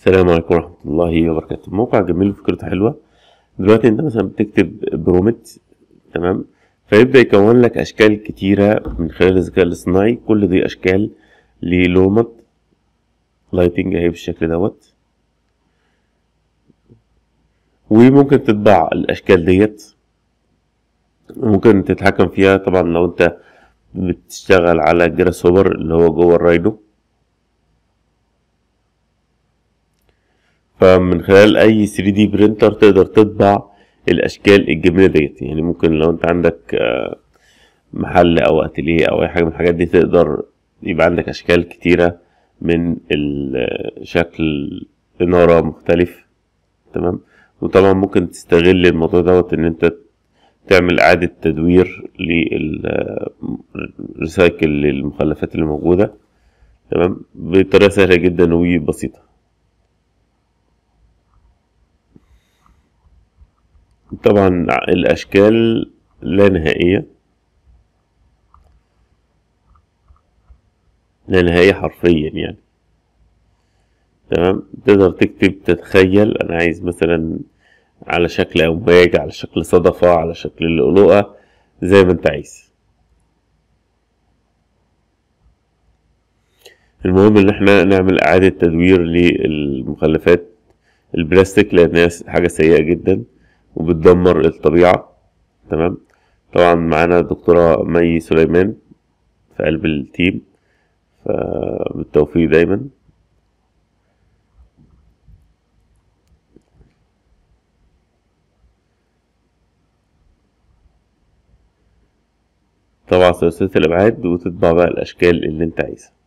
السلام عليكم ورحمة الله وبركاته موقع جميل وفكرته حلوة دلوقتي انت مثلا بتكتب برومت تمام فيبدأ يكون لك أشكال كتيرة من خلال الذكاء الاصطناعي كل دي أشكال للومت لايتنج اهي بالشكل دوت وممكن تطبع الأشكال ديت ممكن تتحكم فيها طبعا لو انت بتشتغل على جراس هوبر اللي هو جوه الراينو فمن خلال اي 3 دي برينتر تقدر تطبع الاشكال الجميله ديت يعني ممكن لو انت عندك آه، محل او اتيليه او اي حاجه من الحاجات دي تقدر يبقى عندك اشكال كتيره من شكل اناره مختلف تمام وطبعا ممكن تستغل الموضوع دوت ان انت تعمل اعاده تدوير للريسايكل للمخلفات اللي موجوده تمام بطريقه سهله جدا وبسيطه طبعا الأشكال لا نهائية لا نهائية حرفيا يعني تمام تقدر تكتب تتخيل أنا عايز مثلا على شكل أمواج على شكل صدفة على شكل اللؤلؤة زي ما أنت عايز المهم إن احنا نعمل إعادة تدوير للمخلفات البلاستيك لأنها حاجة سيئة جدا وبتدمر الطبيعة تمام طبعا معانا الدكتورة مي سليمان في قلب التيم فبالتوفيق دايما طبعا ثلاثية الأبعاد وتطبع بقى الأشكال اللي أنت عايزها